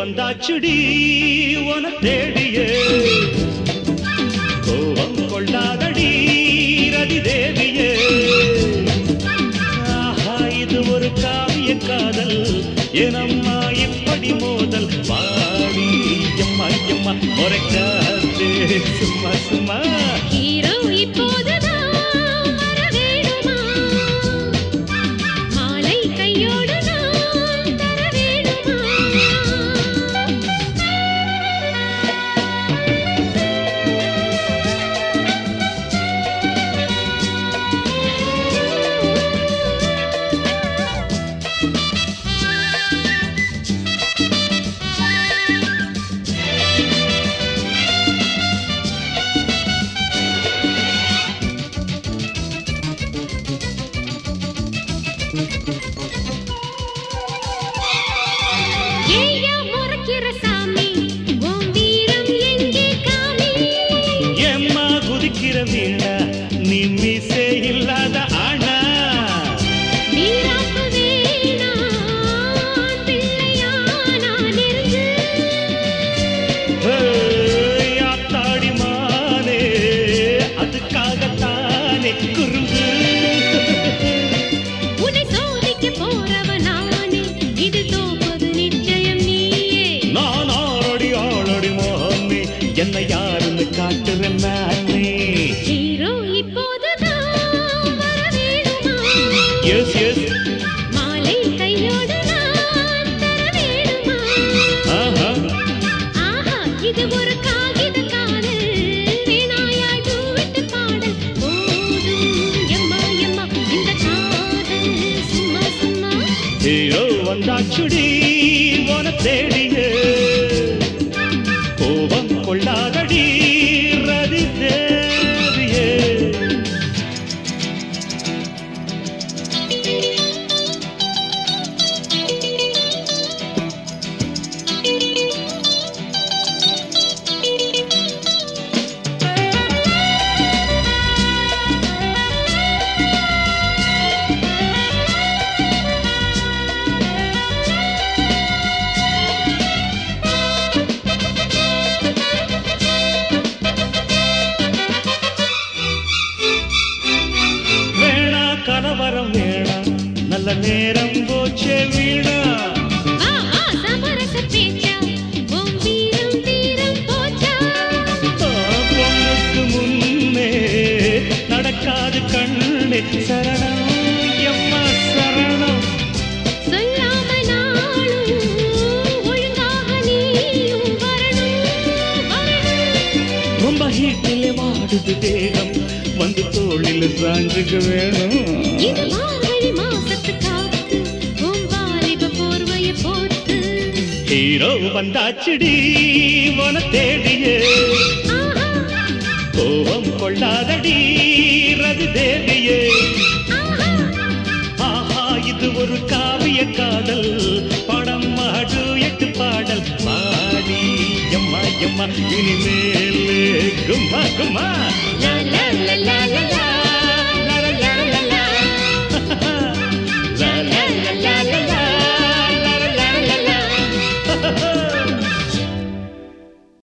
வந்தாச்சுடி உன தேடியே கோபம் கொள்ளாதடி ரதி தேவியே ஆஹா இது ஒரு காவிய காதல் எனம்மா இப்படி மோதல் வாடி எம்மா எம்மா முறைக்காதே சும்மா சும்மா ஹீரோ இப்போதுதான் வர வேணுமா மாலை கையோடு நான் தர வேணுமா ஏய்யா முறைக்கிற சாமி உன் வீரம் எங்கே காமி எம்மா குதிக்கிற வீணா நீ மீசே இல்லாத ஆனா வீராப்பு வேணாம் பிள்ளையா நான் நெருங்கு ஏய், ஆத்தாடி மானே அதுக்காகத்தானே குறும்பு உன்னை சோதிக்க போறவ நானே இது தோப்பது நிச்சயம் நீயே நான் ஆரடி ஆளடி மோகமே என்னை யாருன்னு காட்டுறேன் நானே ஹீரோ இப்போதுதான் வர வேணுமா எஸ் எஸ் மாலை கையோடு நான் தர வேணுமா ஆஹா ஆஹா இது ஒரு காகித காதல் வீணாயா duet பாடல் போதும் எம்மா எம்மா இந்த காதல் சும்மா சும்மா ஹீரோ வந்தாச்சுடி உன தேடியே கோபம் கொள்ளாதடி ரதி தேவியே வேணா கலவரம் வேணா நல்ல நேரம் போச்சே வீணா வா வா சமரச பேச்சா உன் வீரம் தீரம் போச்சா பொண்ணுக்கு முன்னே நடக்காது கண்ணே சரணம் எம்மா சரணம் சொல்லாம நாளும் ஒழுங்காக நீயும் வரணும் வரணும் ரொம்ப ஹீட்டிலே வாடுது தேகம் வந்து தோளில் சாஞ்சுக்க வேணும் இது மார்கழி மாசத்து காத்து உன் வாலிப போர்வைய போட்டு ஹீரோ வந்தாச்சுடி உன தேடியே ஆஹா கோபம் கொள்ளாதடி ரதி தேவியே ஆஹா ஆஹா இது ஒரு காவிய காதல் படம் மாடு எட்டு பாடல் பாடி எம்மா எம்மா இனிமேல் கும்மா கும்மா லா லா லா லா